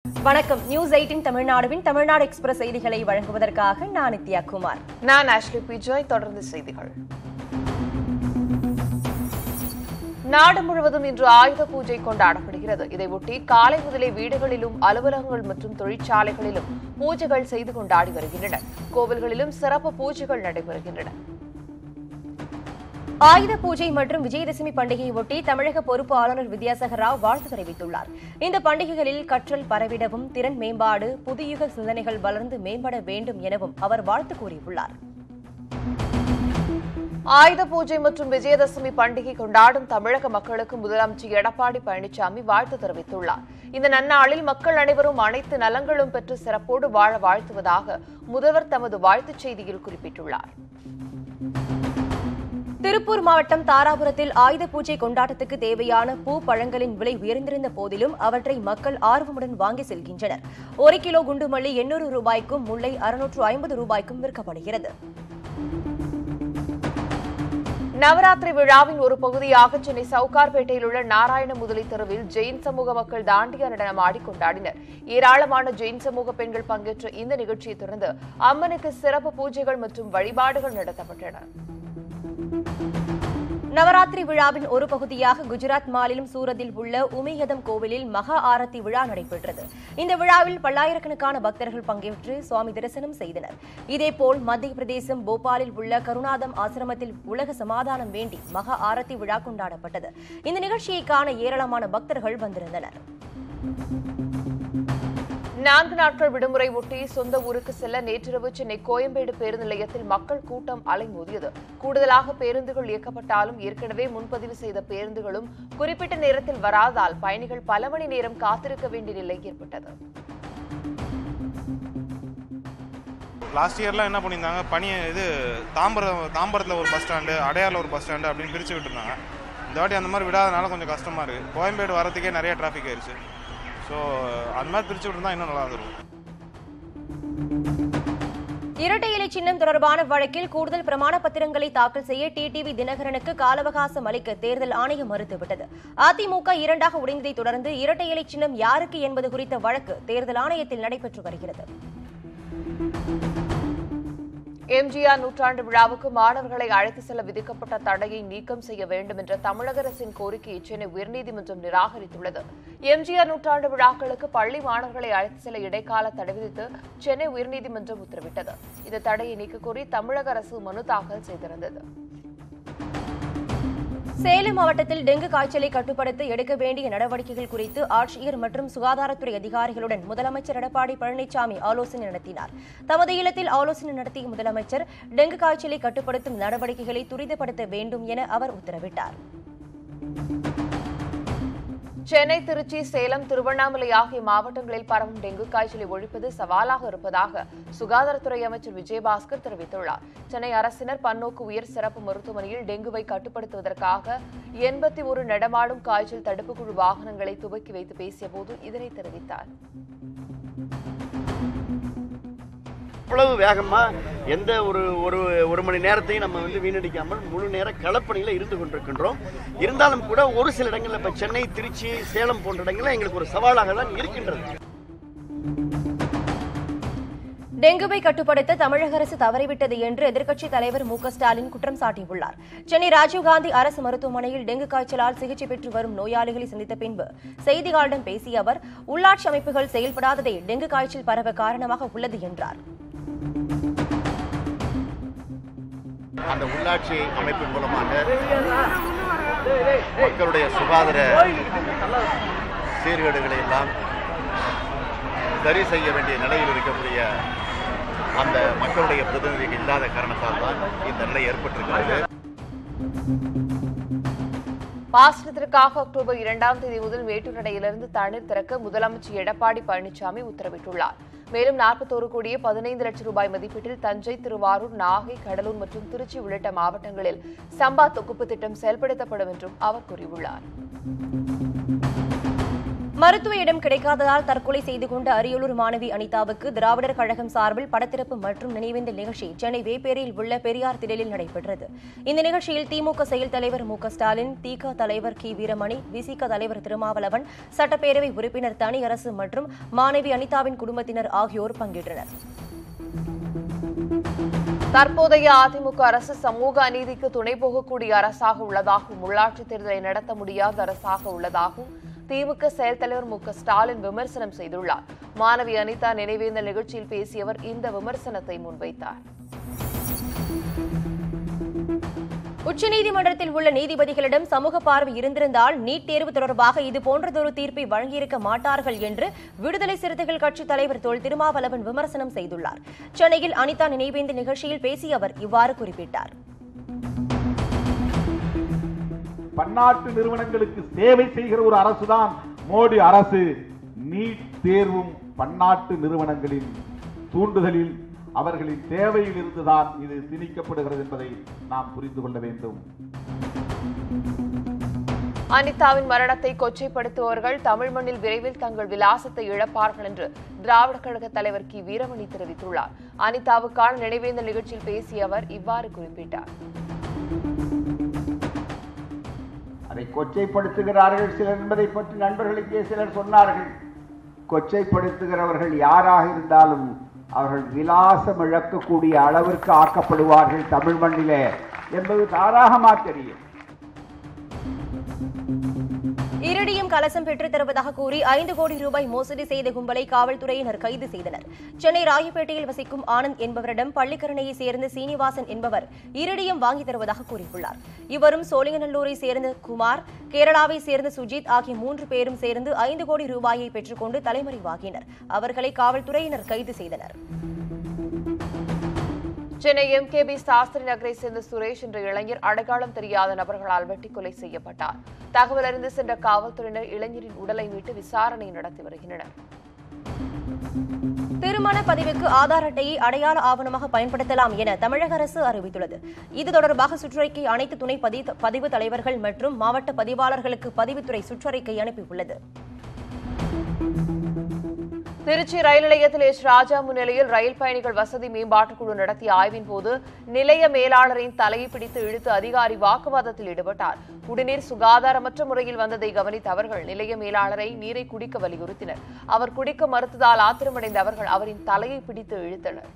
வணக்கம் நியூஸ் எயிட்டின் தமிழ்நாடுவின் தமிழ்நாடு எக்ஸ்பிரஸ் செய்திகளை வழங்குவதற்காக நான் நித்யா குமார் நான் ஆஷ்லி பிஜாய் தொடர்ந்து செய்திகள் நாடு முழுவதும் இன்று ஆயுத பூஜை கொண்டாடப்படுகிறது இதையொட்டி காலை முதலே வீடுகளிலும் அலுவலகங்கள் மற்றும் தொழிற்சாலைகளிலும் பூஜைகள் செய்து கொண்டாடி வருகின்றன கோவில்களிலும் சிறப்பு பூஜைகள் நடைபெறுகின்றன ஆயுத பூஜை மற்றும் விஜயதசமி பண்டிகையை ஒட்டி தமிழக பொறுப்பு ஆளுநர் வித்யாசாகர் ராவ் வாழ்த்து தெரிவித்துள்ளார் இந்த பண்டிகைகளில் கற்றல் பரவிடவும் திறன் மேம்பாடு புதுயுக சிந்தனைகள் வளர்ந்து மேம்பட வேண்டும் எனவும் அவர் வாழ்த்து கூறியுள்ளார் ஆயுத பூஜை மற்றும் விஜயதசமி பண்டிகை கொண்டாடும் தமிழக மக்களுக்கு முதலமைச்சர் எடப்பாடி பழனிசாமி வாழ்த்து தெரிவித்துள்ளார் இந்த நன்னாளில் மக்கள் அனைவரும் அனைத்து நலங்களும் பெற்று சிறப்போடு வாழ வாழ்த்துவதாக முதல்வர் தமது வாழ்த்துச் செய்தியில் குறிப்பிட்டுள்ளார் திருப்பூர் மாவட்டம் தாராபுரத்தில் ஆயுத பூஜை கொண்டாட்டத்துக்கு தேவையான பூ பழங்களின் விலை உயர்ந்திருந்த போதிலும் அவற்றை மக்கள் ஆர்வமுடன் வாங்கி செல்கின்றனர் ஒரு கிலோ குண்டுமல்லி எண்ணூறு ரூபாய்க்கும் முல்லை அறுநூற்று ஐம்பது ரூபாய்க்கும் விற்கப்படுகிறது நவராத்திரி விழாவின் ஒரு பகுதியாக சென்னை சவுகார்பேட்டையில் உள்ள நாராயண முதலி தெருவில் ஜெயின் சமூக மக்கள் தாண்டியா நடனமாடி கொண்டாடினர் ஏராளமான ஜெயின் சமூக பெண்கள் பங்கேற்ற இந்த நிகழ்ச்சியைத் தொடர்ந்து அம்மனுக்கு சிறப்பு பூஜைகள் மற்றும் வழிபாடுகள் நடத்தப்பட்டன நவராத்திரி விழாவின் ஒரு பகுதியாக குஜராத் மாநிலம் சூரத்தில் உள்ள உமியதம் கோவிலில் மகா ஆரத்தி விழா நடைபெற்றது இந்த விழாவில் பல்லாயிரக்கணக்கான பக்தர்கள் பங்கேற்று சுவாமி தரிசனம் செய்தனர் இதேபோல் மத்திய பிரதேசம் போபாலில் உள்ள கருணாதம் ஆசிரமத்தில் உலக சமாதானம் வேண்டி மகா ஆரத்தி விழா கொண்டாடப்பட்டது இந்த நிகழ்ச்சியை காண ஏராளமான பக்தர்கள் வந்திருந்தனர் நான்கு நாட்கள் விடுமுறை ஒட்டி சொந்த ஊருக்கு செல்ல நேற்றிரவு சென்னை கோயம்பேடு பேருந்து நிலையத்தில் மக்கள் கூட்டம் அலைமோதியது கூடுதலாக பேருந்துகள் இயக்கப்பட்டாலும் ஏற்கனவே முன்பதிவு செய்த பேருந்துகளும் குறிப்பிட்ட நேரத்தில் வராதால் பயணிகள் பல மணி நேரம் காத்திருக்க வேண்டிய நிலை ஏற்பட்டது லாஸ்ட் இயர்லாம் என்ன பண்ணியிருந்தாங்க பனி இது தாம்பரம் தாம்பரத்தில் ஒரு பஸ் ஸ்டாண்டு அடையாரில் ஒரு பஸ் ஸ்டாண்டு அப்படின்னு பிரித்து விட்டுருந்தாங்க இந்த வாட்டி அந்த மாதிரி விடாதனால கொஞ்சம் கஷ்டமாக இருக்குது கோயம்பேடு வரதுக்கே நிறைய டிராஃபிக் ஆயிடுச்சு ஸோ அந்த மாதிரி பிரித்து விட்டுருந்தா இன்னும் நல்லா இருக்கும் இரட்டை இலை சின்னம் தொடர்பான வழக்கில் கூடுதல் பிரமாண பத்திரங்களை தாக்கல் செய்ய டிடிவி தினகரனுக்கு காலவகாசம் அளிக்க தேர்தல் ஆணையம் மறுத்துவிட்டது அதிமுக இரண்டாக உடைந்ததை தொடர்ந்து இரட்டை இலை சின்னம் யாருக்கு என்பது குறித்த வழக்கு தேர்தல் ஆணையத்தில் நடைபெற்று வருகிறது எம்ஜிஆர் நூற்றாண்டு விழாவுக்கு மாணவர்களை அழைத்து செல்ல விதிக்கப்பட்ட தடையை நீக்கம் செய்ய வேண்டும் என்ற தமிழக அரசின் கோரிக்கையை சென்னை உயர்நீதிமன்றம் நிராகரித்துள்ளது எம்ஜிஆர் நூற்றாண்டு விழாக்களுக்கு பள்ளி மாணவர்களை அழைத்து செல்ல இடைக்கால தடை விதித்து சென்னை உயர்நீதிமன்றம் உத்தரவிட்டது இந்த தடையை நீக்க கோரி தமிழக அரசு மனு தாக்கல் செய்திருந்தது சேலம் மாவட்டத்தில் டெங்கு காய்ச்சலை கட்டுப்படுத்த எடுக்க வேண்டிய நடவடிக்கைகள் குறித்து ஆட்சியர் மற்றும் சுகாதாரத்துறை அதிகாரிகளுடன் முதலமைச்சர் எடப்பாடி பழனிசாமி ஆலோசனை நடத்தினார் தமது இல்லத்தில் ஆலோசனை நடத்திய முதலமைச்சர் டெங்கு காய்ச்சலை கட்டுப்படுத்தும் நடவடிக்கைகளை துரிதப்படுத்த வேண்டும் என அவர் உத்தரவிட்டார் சென்னை திருச்சி சேலம் திருவண்ணாமலை ஆகிய மாவட்டங்களில் பரவும் டெங்கு காய்ச்சலை ஒழிப்பது சவாலாக இருப்பதாக சுகாதாரத்துறை அமைச்சர் விஜயபாஸ்கர் தெரிவித்துள்ளார் சென்னை அரசினர் பன்னோக்கு உயர் சிறப்பு மருத்துவமனையில் டெங்குவை கட்டுப்படுத்துவதற்காக எண்பத்தி ஒரு நடமாடும் காய்ச்சல் தடுப்பு குழு வாகனங்களை துவக்கி வைத்து பேசியபோது இதனை தெரிவித்தார் அவ்வளவு வேகமா எந்த ஒரு ஒரு ஒரு மணி நேரத்தையும் நம்ம வந்து வீணடிக்காமல் முழு நேர களப்பணியில் இருந்து கொண்டிருக்கின்றோம் இருந்தாலும் கூட ஒரு சில இடங்கள்ல இப்ப சென்னை திருச்சி சேலம் போன்ற இடங்கள்ல எங்களுக்கு ஒரு சவாலாக தான் இருக்கின்றது டெங்குவை கட்டுப்படுத்த தமிழக அரசு தவறிவிட்டது என்று எதிர்க்கட்சித் தலைவர் மு க ஸ்டாலின் குற்றம் சாட்டியுள்ளார் சென்னை ராஜீவ்காந்தி அரசு மருத்துவமனையில் டெங்கு காய்ச்சலால் சிகிச்சை பெற்று வரும் நோயாளிகளை சந்தித்த பின்பு செய்தியாளரிடம் பேசிய அவர் உள்ளாட்சி அமைப்புகள் செயல்படாததே டெங்கு காய்ச்சல் பரவ காரணமாக உள்ளது என்றார் அந்த உள்ளாட்சி அமைப்பின் மூலமாக மக்களுடைய சுகாதார சீர்கேடுகளை எல்லாம் சரி செய்ய வேண்டிய நிலையில் இருக்கக்கூடிய அந்த மக்களுடைய பிரதிநிதிகள் இல்லாத காரணத்தால் தான் இந்த நிலை ஏற்பட்டிருக்கிறது பாசனத்திற்காக அக்டோபர் இரண்டாம் தேதி முதல் மேட்டூர் அணையிலிருந்து தண்ணீர் திறக்க முதலமைச்சர் எடப்பாடி பழனிசாமி உத்தரவிட்டுள்ளார் மேலும் நாற்பத்தோரு கோடியே பதினைந்து லட்சம் ரூபாய் மதிப்பீட்டில் தஞ்சை திருவாரூர் நாகை கடலூர் மற்றும் திருச்சி உள்ளிட்ட மாவட்டங்களில் சம்பா தொகுப்பு திட்டம் செயல்படுத்தப்படும் என்றும் அவர் கூறியுள்ளார் மருத்துவ இடம் கிடைக்காததால் தற்கொலை செய்து கொண்ட அரியலூர் மாணவி அனிதாவுக்கு திராவிடர் கழகம் சார்பில் படத்திறப்பு மற்றும் நினைவேந்தல் நிகழ்ச்சி சென்னை வேப்பேரியில் உள்ள பெரியார் திடலில் நடைபெற்றது இந்த நிகழ்ச்சியில் திமுக செயல் தலைவர் மு க ஸ்டாலின் திக தலைவர் கி வீரமணி விசிக தலைவர் திருமாவளவன் சட்டப்பேரவை உறுப்பினர் தனியரசு மற்றும் மாணவி அனிதாவின் குடும்பத்தினர் ஆகியோர் பங்கேற்றனர் தற்போதைய அதிமுக அரசு சமூக அநீதிக்கு துணை போகக்கூடிய அரசாக உள்ளதாகவும் உள்ளாட்சித் தேர்தலை நடத்த முடியாத அரசாக உள்ளதாகவும் திமுக செயல் தலைவர் மு க ஸ்டாலின் விமர்சனம் செய்துள்ளார் மாணவி அனிதா நினைவேந்தல் நிகழ்ச்சியில் பேசியவர் இந்த விமர்சனத்தை முன்வைத்தார் உச்சநீதிமன்றத்தில் உள்ள நீதிபதிகளிடம் சமூக பார்வை இருந்திருந்தால் நீட் தேர்வு தொடர்பாக இது போன்றதொரு தீர்ப்பை வழங்கியிருக்க மாட்டார்கள் என்று விடுதலை சிறுத்தைகள் கட்சித் தலைவர் தொல் திருமாவளவன் விமர்சனம் செய்துள்ளார் சென்னையில் அனிதா நினைவேந்த நிகழ்ச்சியில் பேசிய அவர் இவ்வாறு குறிப்பிட்டார் பன்னாட்டு நிறுவனங்களுக்கு சேவை செய்கிற ஒரு அரசுதான் மோடி அரசு நீட் தேர்வும் பன்னாட்டு நிறுவனங்களின் தூண்டுதலில் அவர்களின் தேவையில் இருந்துதான் இது திணிக்கப்படுகிறது என்பதை நாம் புரிந்து கொள்ள வேண்டும் அனிதாவின் மரணத்தை கொச்சைப்படுத்துபவர்கள் தமிழ் மண்ணில் விரைவில் தங்கள் விலாசத்தை இழப்பார்கள் என்று திராவிட கழக தலைவர் கி வீரமணி தெரிவித்துள்ளார் அனிதாவுக்கான நினைவேந்தல் நிகழ்ச்சியில் பேசிய அவர் இவ்வாறு குறிப்பிட்டார் அதை கொச்சைப்படுத்துகிறார்கள் சிலர் என்பதை பற்றி நண்பர்களுக்கே சிலர் சொன்னார்கள் கொச்சைப்படுத்துகிறவர்கள் யாராக இருந்தாலும் அவர்கள் விலாசம் இழக்கக்கூடிய அளவிற்கு ஆக்கப்படுவார்கள் தமிழ் மண்ணிலே என்பது தாராகமாக தெரியும் இரிடியம் கலசம் பெற்றுத் தருவதாக கூறி ஐந்து கோடி ரூபாய் மோசடி செய்த கும்பலை காவல்துறையினர் கைது செய்தனர் சென்னை ராயப்பேட்டையில் வசிக்கும் ஆனந்த் என்பவரிடம் பள்ளிக்கரணையை சேர்ந்த சீனிவாசன் என்பவர் இரிடியம் வாங்கி தருவதாக கூறியுள்ளார் இவரும் சோழிங்கநல்லூரை சேர்ந்த குமார் கேரளாவை சேர்ந்த சுஜித் ஆகிய மூன்று பேரும் சேர்ந்து ஐந்து கோடி ரூபாயை பெற்றுக்கொண்டு தலைமறைவாகினர் அவர்களை காவல்துறையினர் கைது செய்தனர் சென்னை எம்கேபி சாஸ்திரி நகரை சேர்ந்த சுரேஷ் என்ற இளைஞர் அடையாளம் தெரியாத நபர்களால் வெட்டி கொலை செய்யப்பட்டார் தகவல் அறிந்து சென்ற காவல்துறையினர் இளைஞரின் உடலை மீட்டு விசாரணை நடத்தி வருகின்றனர் திருமண பதிவுக்கு ஆதார் அட்டையை அடையாள ஆவணமாக பயன்படுத்தலாம் என தமிழக அரசு அறிவித்துள்ளது இது தொடர்பாக சுற்றறிக்கை அனைத்து துணை பதி- பதிவு தலைவர்கள் மற்றும் மாவட்ட பதிவாளர்களுக்கு பதிவுத்துறை சுற்றறிக்கை அனுப்பியுள்ளது திருச்சி ரயில் நிலையத்தில் எச் ராஜா முன்னிலையில் ரயில் பயணிகள் வசதி மேம்பாட்டுக் குழு நடத்திய ஆய்வின் போது நிலைய மேலாளரின் தலையை பிடித்து இழுத்து அதிகாரி வாக்குவாதத்தில் ஈடுபட்டார் குடிநீர் சுகாதாரமற்ற முறையில் வந்ததை கவனித்த அவர்கள் நிலைய மேலாளரை நீரை குடிக்க வலியுறுத்தினர் அவர் குடிக்க மறுத்ததால் ஆத்திரமடைந்த அவர்கள் அவரின் தலையை பிடித்து இழுத்தனர்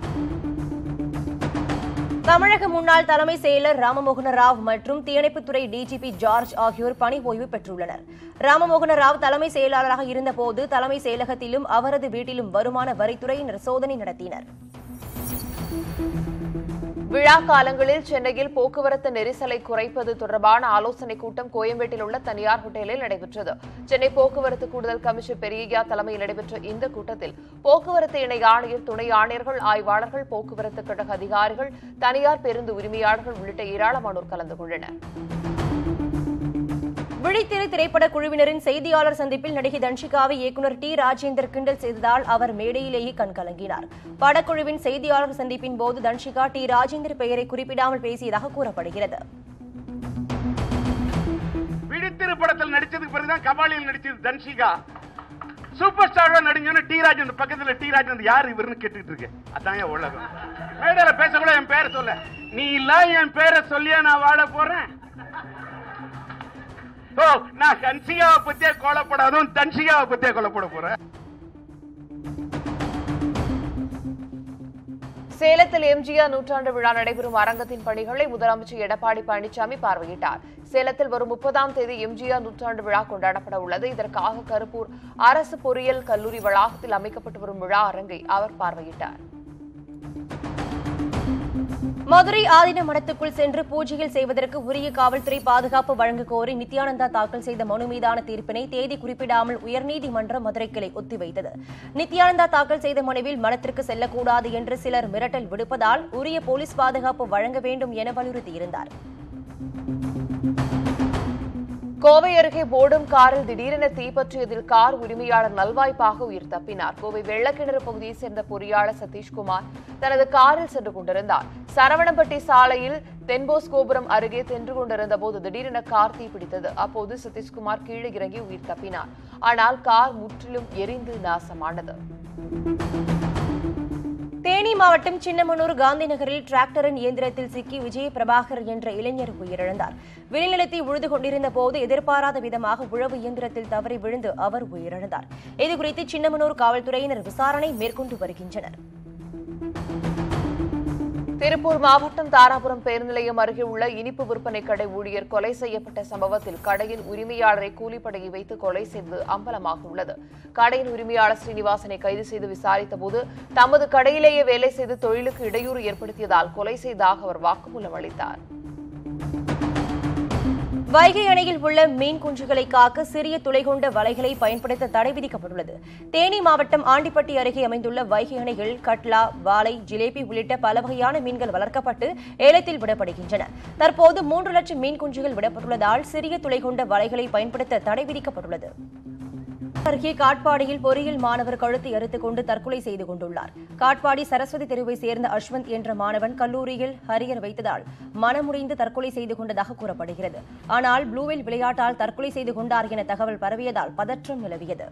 தமிழக முன்னாள் தலைமை செயலர் ராமமோகன ராவ் மற்றும் தீயணைப்புத்துறை டிஜிபி ஜார்ஜ் ஆகியோர் பணி ஓய்வு பெற்றுள்ளனர் ராமமோகன ராவ் தலைமை செயலாளராக இருந்தபோது தலைமை செயலகத்திலும் அவரது வீட்டிலும் வருமான வரித்துறையினர் சோதனை நடத்தினர் விழா காலங்களில் சென்னையில் போக்குவரத்து நெரிசலை குறைப்பது தொடர்பான ஆலோசனைக் கூட்டம் கோயம்பேட்டில் உள்ள தனியார் ஹோட்டலில் நடைபெற்றது சென்னை போக்குவரத்து கூடுதல் கமிஷனர் பெரியய்யா தலைமையில் நடைபெற்ற இந்த கூட்டத்தில் போக்குவரத்து இணை ஆணையர் துணை ஆணையர்கள் ஆய்வாளர்கள் போக்குவரத்து கழக அதிகாரிகள் தனியார் பேருந்து உரிமையாளர்கள் உள்ளிட்ட ஏராளமானோர் கலந்து கொண்டனர் விழித்திரை திரைப்பட குழுவினரின் செய்தியாளர் சந்திப்பில் நடிகை தன்ஷிகாவை இயக்குநர் டி ராஜேந்தர் கிண்டல் செய்ததால் அவர் மேடையிலேயே கண்கலங்கினார் படக்குழுவின் செய்தியாளர் சந்திப்பின் போது தன்ஷிகா டி ராஜேந்தர் பெயரை குறிப்பிடாமல் பேசியதாக கூறப்படுகிறது விழித்திரு படத்தில் நடிச்சதுக்கு பிறகுதான் கபாலியில் நடிச்சது தன்ஷிகா சூப்பர் ஸ்டாரா நடிஞ்சோன்னு டி ராஜ் அந்த பக்கத்துல டி ராஜ் வந்து யார் இவருன்னு கேட்டுட்டு இருக்கு அதான் என் உலகம் மேடையில பேச கூட என் பேரை சொல்ல நீ இல்ல என் பேரை சொல்லியா நான் வாழ போறேன் ஓ நான் கன்சிகாவை பத்தியே கொலைப்படாதும் தன்சிகாவை பத்தியே கொலைப்பட போறேன் சேலத்தில் எம்ஜிஆர் நூற்றாண்டு விழா நடைபெறும் அரங்கத்தின் பணிகளை முதலமைச்சர் எடப்பாடி பழனிசாமி பார்வையிட்டார் சேலத்தில் வரும் முப்பதாம் தேதி எம்ஜிஆர் நூற்றாண்டு விழா கொண்டாடப்பட உள்ளது இதற்காக கருப்பூர் அரசு பொறியியல் கல்லூரி வளாகத்தில் அமைக்கப்பட்டு வரும் விழா அரங்கை அவர் பார்வையிட்டார் மதுரை ஆதீன மடத்துக்குள் சென்று பூஜைகள் செய்வதற்கு உரிய காவல்துறை பாதுகாப்பு வழங்க கோரி நித்யானந்தா தாக்கல் செய்த மனு மீதான தீர்ப்பினை தேதி குறிப்பிடாமல் உயர்நீதிமன்ற மதுரை கிளை ஒத்திவைத்தது நித்யானந்தா தாக்கல் செய்த மனுவில் மடத்திற்கு செல்லக்கூடாது என்று சிலர் மிரட்டல் விடுப்பதால் உரிய போலீஸ் பாதுகாப்பு வழங்க வேண்டும் என வலியுறுத்தியிருந்தார் கோவை அருகே போடும் காரில் திடீரென தீப்பற்றியதில் கார் உரிமையாளர் நல்வாய்ப்பாக உயிர் தப்பினார் கோவை வெள்ளக்கிணறு பகுதியைச் சேர்ந்த பொறியாளர் சதீஷ்குமார் தனது காரில் சென்று கொண்டிருந்தார் சரவணம்பட்டி சாலையில் தென்போஸ் கோபுரம் அருகே சென்று கொண்டிருந்த போது திடீரென கார் தீப்பிடித்தது அப்போது சதீஷ்குமார் கீழே இறங்கி உயிர் தப்பினார் ஆனால் கார் முற்றிலும் எரிந்து நாசமானது தேனி மாவட்டம் சின்னமனூர் காந்தி நகரில் டிராக்டரின் இயந்திரத்தில் சிக்கி விஜய பிரபாகர் என்ற இளைஞர் உயிரிழந்தார் விளைநிலத்தை உழுது கொண்டிருந்த போது எதிர்பாராத விதமாக உழவு இயந்திரத்தில் தவறி விழுந்து அவர் உயிரிழந்தார் இதுகுறித்து சின்னமனூர் காவல்துறையினர் விசாரணை மேற்கொண்டு வருகின்றனர் திருப்பூர் மாவட்டம் தாராபுரம் பேருந்து நிலையம் அருகே உள்ள இனிப்பு விற்பனை கடை ஊழியர் கொலை செய்யப்பட்ட சம்பவத்தில் கடையின் உரிமையாளரை கூலிப்படையை வைத்து கொலை செய்தது அம்பலமாக உள்ளது கடையின் உரிமையாளர் ஸ்ரீனிவாசனை கைது செய்து விசாரித்தபோது தமது கடையிலேயே வேலை செய்து தொழிலுக்கு இடையூறு ஏற்படுத்தியதால் கொலை செய்ததாக அவர் வாக்குமூலம் அளித்தார் வைகை அணையில் உள்ள மீன் குஞ்சுகளை காக்க சிறிய துளை கொண்ட வலைகளை பயன்படுத்த தடை விதிக்கப்பட்டுள்ளது தேனி மாவட்டம் ஆண்டிப்பட்டி அருகே அமைந்துள்ள வைகை அணையில் கட்லா வாலை ஜிலேபி உள்ளிட்ட பல வகையான மீன்கள் வளர்க்கப்பட்டு ஏலத்தில் விடப்படுகின்றன தற்போது மூன்று லட்சம் மீன் குஞ்சுகள் விடப்பட்டுள்ளதால் சிறிய துளை கொண்ட வலைகளை பயன்படுத்த தடை விதிக்கப்பட்டுள்ளது அருகே காட்பாடியில் பொறியியல் மாணவர் கழுத்தை அறுத்துக் கொண்டு தற்கொலை செய்து கொண்டுள்ளார் காட்பாடி சரஸ்வதி தெருவை சேர்ந்த அஸ்வந்த் என்ற மாணவன் கல்லூரியில் ஹரியர் வைத்ததால் மனமுறிந்து தற்கொலை செய்து கொண்டதாக கூறப்படுகிறது ஆனால் ப்ளூவில் விளையாட்டால் தற்கொலை செய்து கொண்டார் என தகவல் பரவியதால் பதற்றம் நிலவியது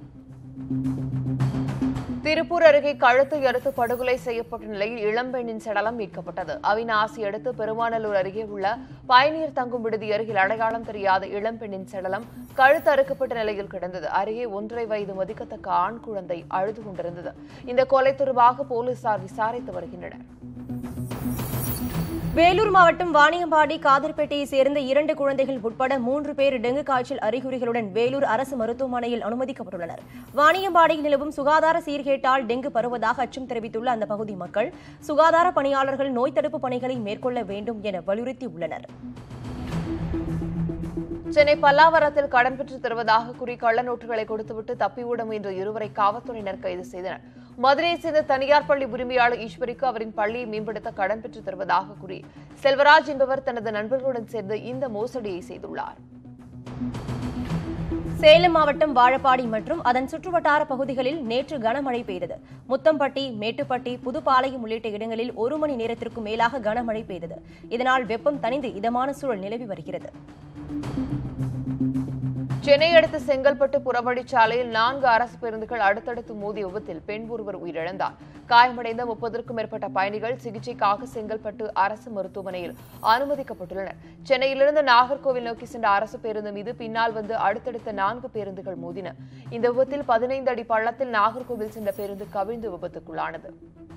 திருப்பூர் அருகே கழுத்தை அறுத்து படுகொலை செய்யப்பட்ட நிலையில் இளம்பெண்ணின் சடலம் மீட்கப்பட்டது அவிநாசி அடுத்து பெருமாநல்லூர் அருகே உள்ள பயணியர் தங்கும் விடுதி அருகில் அடையாளம் தெரியாத இளம்பெண்ணின் சடலம் கழுத்து அறுக்கப்பட்ட நிலையில் கிடந்தது அருகே ஒன்றரை வயது மதிக்கத்தக்க ஆண் குழந்தை அழுது கொண்டிருந்தது இந்த கொலை தொடர்பாக போலீசார் விசாரித்து வருகின்றனர் வேலூர் மாவட்டம் வாணியம்பாடி காதர்பேட்டையை சேர்ந்த இரண்டு குழந்தைகள் உட்பட மூன்று பேர் டெங்கு காய்ச்சல் அறிகுறிகளுடன் வேலூர் அரசு மருத்துவமனையில் அனுமதிக்கப்பட்டுள்ளனர் வாணியம்பாடியில் நிலவும் சுகாதார சீர்கேட்டால் டெங்கு பரவுவதாக அச்சம் தெரிவித்துள்ள அந்த பகுதி மக்கள் சுகாதார பணியாளர்கள் நோய் தடுப்பு பணிகளை மேற்கொள்ள வேண்டும் என வலியுறுத்தியுள்ளனர் சென்னை பல்லாவரத்தில் கடன் பெற்று தருவதாக கூறி கள்ள நோட்டுகளை கொடுத்துவிட்டு தப்பிவிட முயன்ற இருவரை காவல்துறையினர் கைது செய்தனர் மதுரையை சேர்ந்த தனியார் பள்ளி உரிமையாளர் ஈஸ்வரிக்கு அவரின் பள்ளியை மேம்படுத்த கடன் பெற்று தருவதாக கூறி செல்வராஜ் என்பவர் தனது நண்பர்களுடன் சேர்ந்து இந்த மோசடியை செய்துள்ளார் சேலம் மாவட்டம் வாழப்பாடி மற்றும் அதன் சுற்றுவட்டார பகுதிகளில் நேற்று கனமழை பெய்தது முத்தம்பட்டி மேட்டுப்பட்டி புதுப்பாளையம் உள்ளிட்ட இடங்களில் ஒரு மணி நேரத்திற்கும் மேலாக கனமழை பெய்தது இதனால் வெப்பம் தணிந்து இதமான சூழல் நிலவி வருகிறது சென்னை அடுத்த செங்கல்பட்டு புறவழிச்சாலையில் நான்கு அரசு பேருந்துகள் அடுத்தடுத்து மோதிய விபத்தில் பெண் ஒருவர் உயிரிழந்தார் காயமடைந்த முப்பதற்கும் மேற்பட்ட பயணிகள் சிகிச்சைக்காக செங்கல்பட்டு அரசு மருத்துவமனையில் அனுமதிக்கப்பட்டுள்ளனர் சென்னையிலிருந்து நாகர்கோவில் நோக்கி சென்ற அரசு பேருந்து மீது பின்னால் வந்து அடுத்தடுத்த நான்கு பேருந்துகள் மோதின இந்த விபத்தில் பதினைந்து அடி பள்ளத்தில் நாகர்கோவில் சென்ற பேருந்து கவிழ்ந்து விபத்துக்குள்ளானது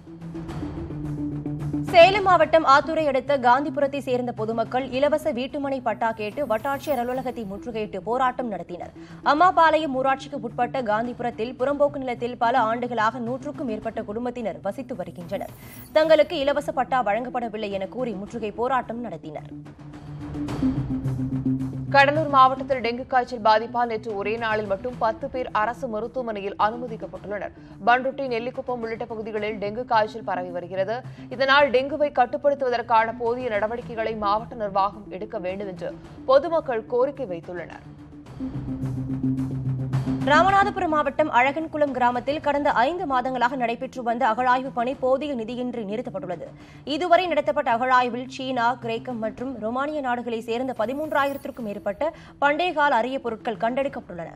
சேலம் மாவட்டம் ஆத்தூரை அடுத்த காந்திபுரத்தை சேர்ந்த பொதுமக்கள் இலவச வீட்டுமனை பட்டா கேட்டு வட்டாட்சியர் அலுவலகத்தை முற்றுகையிட்டு போராட்டம் நடத்தினர் அம்மாபாளையம் ஊராட்சிக்கு உட்பட்ட காந்திபுரத்தில் புறம்போக்கு நிலத்தில் பல ஆண்டுகளாக நூற்றுக்கும் மேற்பட்ட குடும்பத்தினர் வசித்து வருகின்றனர் தங்களுக்கு இலவச பட்டா வழங்கப்படவில்லை என கூறி முற்றுகை போராட்டம் நடத்தினர் கடலூர் மாவட்டத்தில் டெங்கு காய்ச்சல் பாதிப்பால் நேற்று ஒரே நாளில் மட்டும் பத்து பேர் அரசு மருத்துவமனையில் அனுமதிக்கப்பட்டுள்ளனர் பண்ருட்டி நெல்லிக்குப்பம் உள்ளிட்ட பகுதிகளில் டெங்கு காய்ச்சல் பரவி வருகிறது இதனால் டெங்குவை கட்டுப்படுத்துவதற்கான போதிய நடவடிக்கைகளை மாவட்ட நிர்வாகம் எடுக்க வேண்டும் என்று பொதுமக்கள் கோரிக்கை வைத்துள்ளனர் ராமநாதபுரம் மாவட்டம் அழகன்குளம் கிராமத்தில் கடந்த ஐந்து மாதங்களாக நடைபெற்று வந்த அகழாய்வு பணி போதிய நிதியின்றி நிறுத்தப்பட்டுள்ளது இதுவரை நடத்தப்பட்ட அகழாய்வில் சீனா கிரேக்கம் மற்றும் ரொமானிய நாடுகளைச் சேர்ந்த பதிமூன்றாயிரத்திற்கும் மேற்பட்ட பண்டைய கால அரிய பொருட்கள் கண்டெடுக்கப்பட்டுள்ளன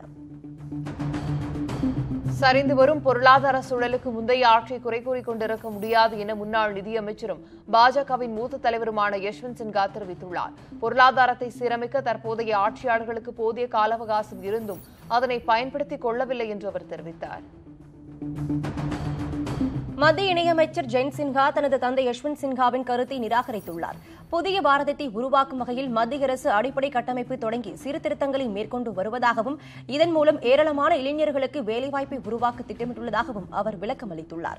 சரிந்து வரும் பொருளாதார சூழலுக்கு முந்தைய ஆட்சியை குறை கூறிக் கொண்டிருக்க முடியாது என முன்னாள் நிதியமைச்சரும் பாஜகவின் மூத்த தலைவருமான யஷ்வந்த் சின்ஹா தெரிவித்துள்ளார் பொருளாதாரத்தை சீரமைக்க தற்போதைய ஆட்சியாளர்களுக்கு போதிய கால அவகாசம் இருந்தும் அதனை பயன்படுத்திக் கொள்ளவில்லை என்று அவர் தெரிவித்தார் மத்திய இணையமைச்சர் ஜெயந்த் சின்ஹா தனது தந்தை யஷ்வந்த் சின்ஹாவின் கருத்தை நிராகரித்துள்ளார் புதிய பாரதத்தை உருவாக்கும் வகையில் மத்திய அரசு அடிப்படை கட்டமைப்பு தொடங்கி சீர்திருத்தங்களை மேற்கொண்டு வருவதாகவும் இதன் மூலம் ஏராளமான இளைஞர்களுக்கு வேலைவாய்ப்பை உருவாக்க திட்டமிட்டுள்ளதாகவும் அவர் விளக்கம் அளித்துள்ளார்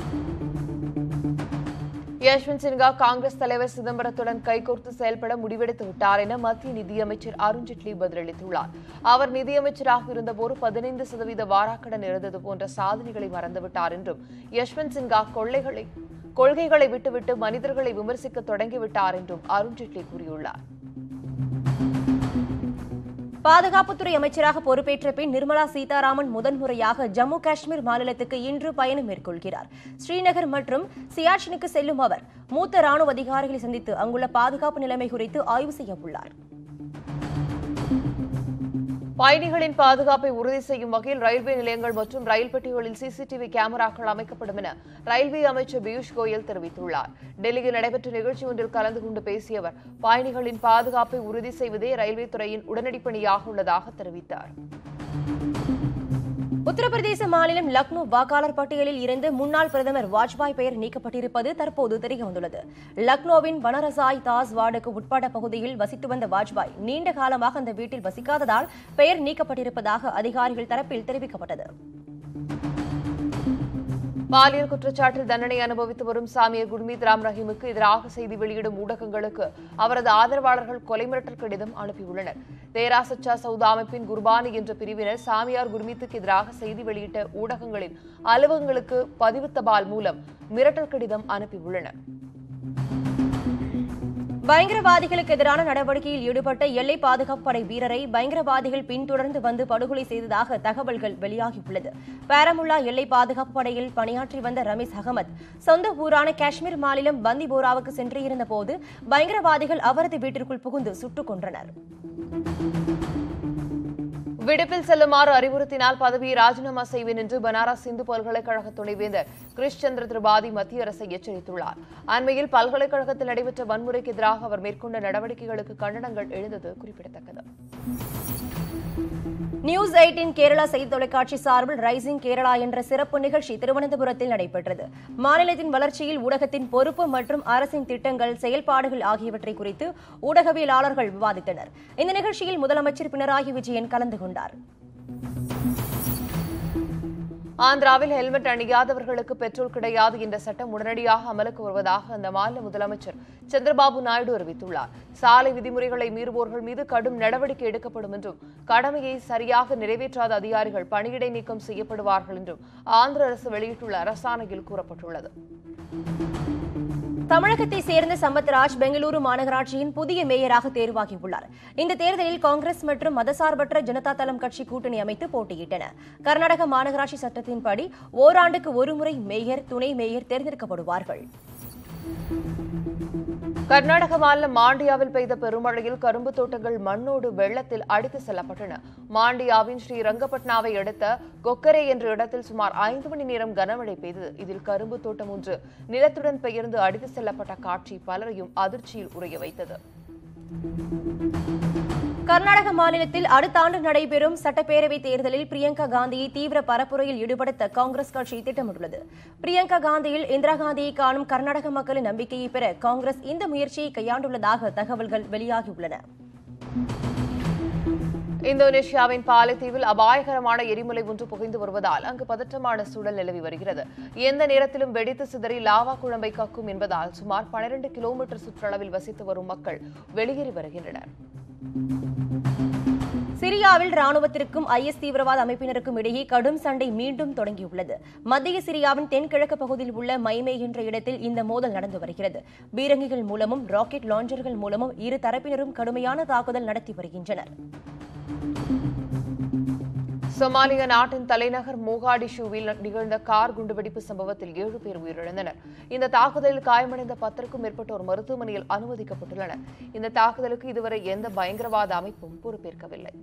யஷ்வந்த் சின்ஹா காங்கிரஸ் தலைவர் சிதம்பரத்துடன் கைகோர்த்து செயல்பட முடிவெடுத்து விட்டார் என மத்திய நிதியமைச்சர் அருண்ஜேட்லி பதிலளித்துள்ளார் அவர் நிதியமைச்சராக இருந்தபோது பதினைந்து சதவீத வாராக்கடன் இருந்தது போன்ற சாதனைகளை மறந்துவிட்டார் என்றும் யஷ்வந்த் சின்ஹா கொள்ளைகளை கொள்கைகளை விட்டுவிட்டு மனிதர்களை விமர்சிக்க தொடங்கிவிட்டார் என்றும் அருண்ஜேட்லி கூறியுள்ளார் பாதுகாப்புத்துறை அமைச்சராக பொறுப்பேற்ற பின் நிர்மலா சீதாராமன் முதன்முறையாக ஜம்மு காஷ்மீர் மாநிலத்துக்கு இன்று பயணம் மேற்கொள்கிறார் ஸ்ரீநகர் மற்றும் சியாச்சினுக்கு செல்லும் அவர் மூத்த ராணுவ அதிகாரிகளை சந்தித்து அங்குள்ள பாதுகாப்பு நிலைமை குறித்து ஆய்வு செய்ய உள்ளார் பயணிகளின் பாதுகாப்பை உறுதி செய்யும் வகையில் ரயில்வே நிலையங்கள் மற்றும் ரயில் பெட்டிகளில் சிசிடிவி கேமராக்கள் அமைக்கப்படும் என ரயில்வே அமைச்சர் பியூஷ் கோயல் தெரிவித்துள்ளார் டெல்லியில் நடைபெற்ற நிகழ்ச்சி ஒன்றில் கலந்து கொண்டு பேசிய அவர் பயணிகளின் பாதுகாப்பை உறுதி செய்வதே ரயில்வே துறையின் உடனடி பணியாக உள்ளதாக தெரிவித்தார் உத்தரப்பிரதேச மாநிலம் லக்னோ வாக்காளர் பட்டியலில் இருந்து முன்னாள் பிரதமர் வாஜ்பாய் பெயர் நீக்கப்பட்டிருப்பது தற்போது தெரியவந்துள்ளது லக்னோவின் வனரசாய் தாஸ் வார்டுக்கு உட்பட்ட பகுதியில் வசித்து வந்த வாஜ்பாய் நீண்ட காலமாக அந்த வீட்டில் வசிக்காததால் பெயர் நீக்கப்பட்டிருப்பதாக அதிகாரிகள் தரப்பில் தெரிவிக்கப்பட்டது பாலியல் குற்றச்சாட்டில் தண்டனை அனுபவித்து வரும் சாமியார் குர்மீத் ராம் ரஹீமுக்கு எதிராக செய்தி வெளியிடும் ஊடகங்களுக்கு அவரது ஆதரவாளர்கள் கொலை மிரட்டல் கடிதம் அனுப்பியுள்ளனர் தேரா சச்சா சவுதா அமைப்பின் குர்பானி என்ற பிரிவினர் சாமியார் குர்மீத்துக்கு எதிராக செய்தி வெளியிட்ட ஊடகங்களின் அலுவலகங்களுக்கு பதிவு தபால் மூலம் மிரட்டல் கடிதம் அனுப்பியுள்ளனர் பயங்கரவாதிகளுக்கு எதிரான நடவடிக்கையில் ஈடுபட்ட எல்லை பாதுகாப்பு படை வீரரை பயங்கரவாதிகள் பின்தொடர்ந்து வந்து படுகொலை செய்ததாக தகவல்கள் வெளியாகியுள்ளது பாரமுல்லா எல்லை பாதுகாப்பு படையில் பணியாற்றி வந்த ரமீஸ் அகமது சொந்த ஊரான காஷ்மீர் மாநிலம் பந்திபோராவுக்கு சென்று இருந்தபோது பயங்கரவாதிகள் அவரது வீட்டிற்குள் புகுந்து சுட்டுக் கொன்றனர் விடுப்பில் செல்லுமாறு அறிவுறுத்தினால் பதவியை ராஜினாமா செய்வேன் என்று பனாரஸ் இந்து பல்கலைக்கழக துணைவேந்தர் கிரிஷ் சந்திர திரிபாதி மத்திய அரசை எச்சரித்துள்ளார் அண்மையில் பல்கலைக்கழகத்தில் நடைபெற்ற வன்முறைக்கு எதிராக அவர் மேற்கொண்ட நடவடிக்கைகளுக்கு கண்டனங்கள் எழுந்தது குறிப்பிடத்தக்கது நியூஸ் எயிட்டின் கேரளா செய்தி தொலைக்காட்சி சார்பில் ரைசிங் கேரளா என்ற சிறப்பு நிகழ்ச்சி திருவனந்தபுரத்தில் நடைபெற்றது மாநிலத்தின் வளர்ச்சியில் ஊடகத்தின் பொறுப்பு மற்றும் அரசின் திட்டங்கள் செயல்பாடுகள் ஆகியவற்றை குறித்து ஊடகவியலாளர்கள் விவாதித்தனர் இந்த நிகழ்ச்சியில் முதலமைச்சர் பினராயி விஜயன் கலந்து கொண்டார் ஆந்திராவில் ஹெல்மெட் அணியாதவர்களுக்கு பெட்ரோல் கிடையாது என்ற சட்டம் உடனடியாக அமலுக்கு வருவதாக அந்த மாநில முதலமைச்சர் சந்திரபாபு நாயுடு அறிவித்துள்ளார் சாலை விதிமுறைகளை மீறுவோர்கள் மீது கடும் நடவடிக்கை எடுக்கப்படும் என்றும் கடமையை சரியாக நிறைவேற்றாத அதிகாரிகள் பணியிடை நீக்கம் செய்யப்படுவார்கள் என்றும் ஆந்திர அரசு வெளியிட்டுள்ள அரசாணையில் கூறப்பட்டுள்ளது தமிழகத்தை சேர்ந்த சம்பத்ராஜ் பெங்களூரு மாநகராட்சியின் புதிய மேயராக தேர்வாகியுள்ளார் இந்த தேர்தலில் காங்கிரஸ் மற்றும் மதசார்பற்ற ஜனதா தளம் கட்சி கூட்டணி அமைத்து போட்டியிட்டன கர்நாடக மாநகராட்சி சட்டத்தின்படி ஓராண்டுக்கு ஒருமுறை மேயர் துணை மேயர் தேர்ந்தெடுக்கப்படுவார்கள் கர்நாடக மாநிலம் மாண்டியாவில் பெய்த பெருமழையில் கரும்பு தோட்டங்கள் மண்ணோடு வெள்ளத்தில் அடித்து செல்லப்பட்டன மாண்டியாவின் ஸ்ரீ ரங்கப்பட்னாவை அடுத்த கொக்கரே என்ற இடத்தில் சுமார் ஐந்து மணி நேரம் கனமழை பெய்தது இதில் கரும்பு தோட்டம் ஒன்று நிலத்துடன் பெயர்ந்து அடித்து செல்லப்பட்ட காட்சி பலரையும் அதிர்ச்சியில் உறைய வைத்தது கர்நாடக மாநிலத்தில் அடுத்த ஆண்டு நடைபெறும் சட்டப்பேரவை தேர்தலில் பிரியங்கா காந்தியை தீவிர பரப்புரையில் ஈடுபடுத்த காங்கிரஸ் கட்சி திட்டமிட்டுள்ளது பிரியங்கா காந்தியில் இந்திரா காந்தியை காணும் கர்நாடக மக்களின் நம்பிக்கையை பெற காங்கிரஸ் இந்த முயற்சியை கையாண்டுள்ளதாக தகவல்கள் வெளியாகியுள்ளன இந்தோனேஷியாவின் பாலைத்தீவில் அபாயகரமான எரிமலை ஒன்று புகைந்து வருவதால் அங்கு பதற்றமான சூழல் நிலவி வருகிறது எந்த நேரத்திலும் வெடித்து சிதறி லாவா குழம்பை கக்கும் என்பதால் சுமார் 12 கிலோமீட்டர் சுற்றளவில் வசித்து வரும் மக்கள் வெளியேறி வருகின்றனர் சிரியாவில் ராணுவத்திற்கும் ஐஎஸ் தீவிரவாத அமைப்பினருக்கும் இடையே கடும் சண்டை மீண்டும் தொடங்கியுள்ளது மத்திய சிரியாவின் தென்கிழக்கு பகுதியில் உள்ள மைமே என்ற இடத்தில் இந்த மோதல் நடந்து வருகிறது பீரங்கிகள் மூலமும் ராக்கெட் லாஞ்சர்கள் மூலமும் இரு தரப்பினரும் கடுமையான தாக்குதல் நடத்தி வருகின்றனர் சொமாலியா நாட்டின் தலைநகர் மோகாடிஷுவில் நிகழ்ந்த கார் குண்டுவெடிப்பு சம்பவத்தில் ஏழு பேர் உயிரிழந்தனர் இந்த தாக்குதலில் காயமடைந்த பத்திற்கும் மேற்பட்டோர் மருத்துவமனையில் அனுமதிக்கப்பட்டுள்ளனர் இந்த தாக்குதலுக்கு இதுவரை எந்த பயங்கரவாத அமைப்பும் பொறுப்பேற்கவில்லை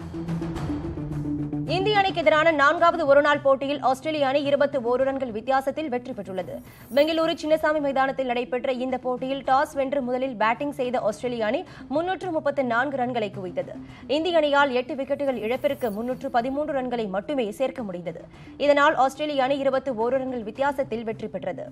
இந்திய அணிக்கு எதிரான நான்காவது ஒருநாள் போட்டியில் ஆஸ்திரேலிய அணி இருபத்தி ஓரு ரன்கள் வித்தியாசத்தில் வெற்றி பெற்றுள்ளது பெங்களூரு சின்னசாமி மைதானத்தில் நடைபெற்ற இந்த போட்டியில் டாஸ் வென்று முதலில் பேட்டிங் செய்த ஆஸ்திரேலிய அணி முன்னூற்று முப்பத்து நான்கு ரன்களை குவித்தது இந்திய அணியால் எட்டு விக்கெட்டுகள் இழப்பிற்கு முன்னூற்று பதிமூன்று ரன்களை மட்டுமே சேர்க்க முடிந்தது இதனால் ஆஸ்திரேலிய அணி இருபத்தி ஓரு ரன்கள் வித்தியாசத்தில் வெற்றி பெற்றது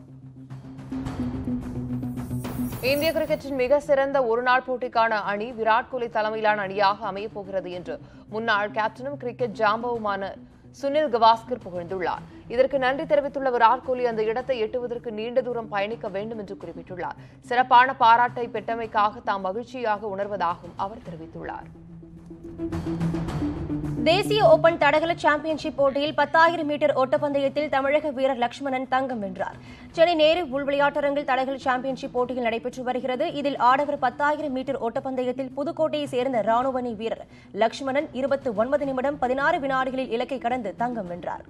இந்திய கிரிக்கெட்டின் மிக சிறந்த ஒருநாள் போட்டிக்கான அணி விராட் கோலி தலைமையிலான அணியாக அமையப் போகிறது என்று முன்னாள் கேப்டனும் கிரிக்கெட் ஜாம்பவுமான சுனில் கவாஸ்கர் புகழ்ந்துள்ளார் இதற்கு நன்றி தெரிவித்துள்ள விராட் கோலி அந்த இடத்தை எட்டுவதற்கு நீண்ட தூரம் பயணிக்க வேண்டும் என்று குறிப்பிட்டுள்ளார் சிறப்பான பாராட்டை பெற்றமைக்காக தாம் மகிழ்ச்சியாக உணர்வதாகவும் அவர் தெரிவித்துள்ளார் தேசிய ஓபன் தடகள சாம்பியன்ஷிப் போட்டியில் பத்தாயிரம் மீட்டர் ஓட்டப்பந்தயத்தில் தமிழக வீரர் லட்சுமணன் தங்கம் வென்றார் சென்னை நேரு உள் விளையாட்டரங்கில் தடகள சாம்பியன்ஷிப் போட்டியில் நடைபெற்று வருகிறது இதில் ஆடவர் பத்தாயிரம் மீட்டர் ஓட்டப்பந்தயத்தில் புதுக்கோட்டையை சேர்ந்த ராணுவணி வீரர் லட்சுமணன் இருபத்தி ஒன்பது நிமிடம் பதினாறு வினாடிகளில் இலக்கை கடந்து தங்கம் வென்றார்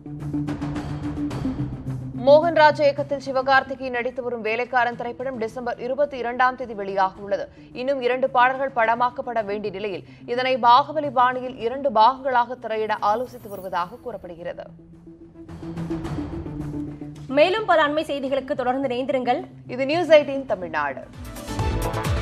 மோகன்ராஜ் இயக்கத்தில் சிவகார்த்திகேயன் நடித்து வரும் வேலைக்காரன் திரைப்படம் டிசம்பர் இருபத்தி இரண்டாம் தேதி வெளியாக உள்ளது இன்னும் இரண்டு பாடல்கள் படமாக்கப்பட வேண்டிய நிலையில் இதனை பாகுபலி பாணியில் இரண்டு பாகங்களாக திரையிட ஆலோசித்து வருவதாக கூறப்படுகிறது மேலும் பல அண்மை செய்திகளுக்கு தொடர்ந்து இணைந்திருங்கள் இது நியூஸ் எயிட்டீன் தமிழ்நாடு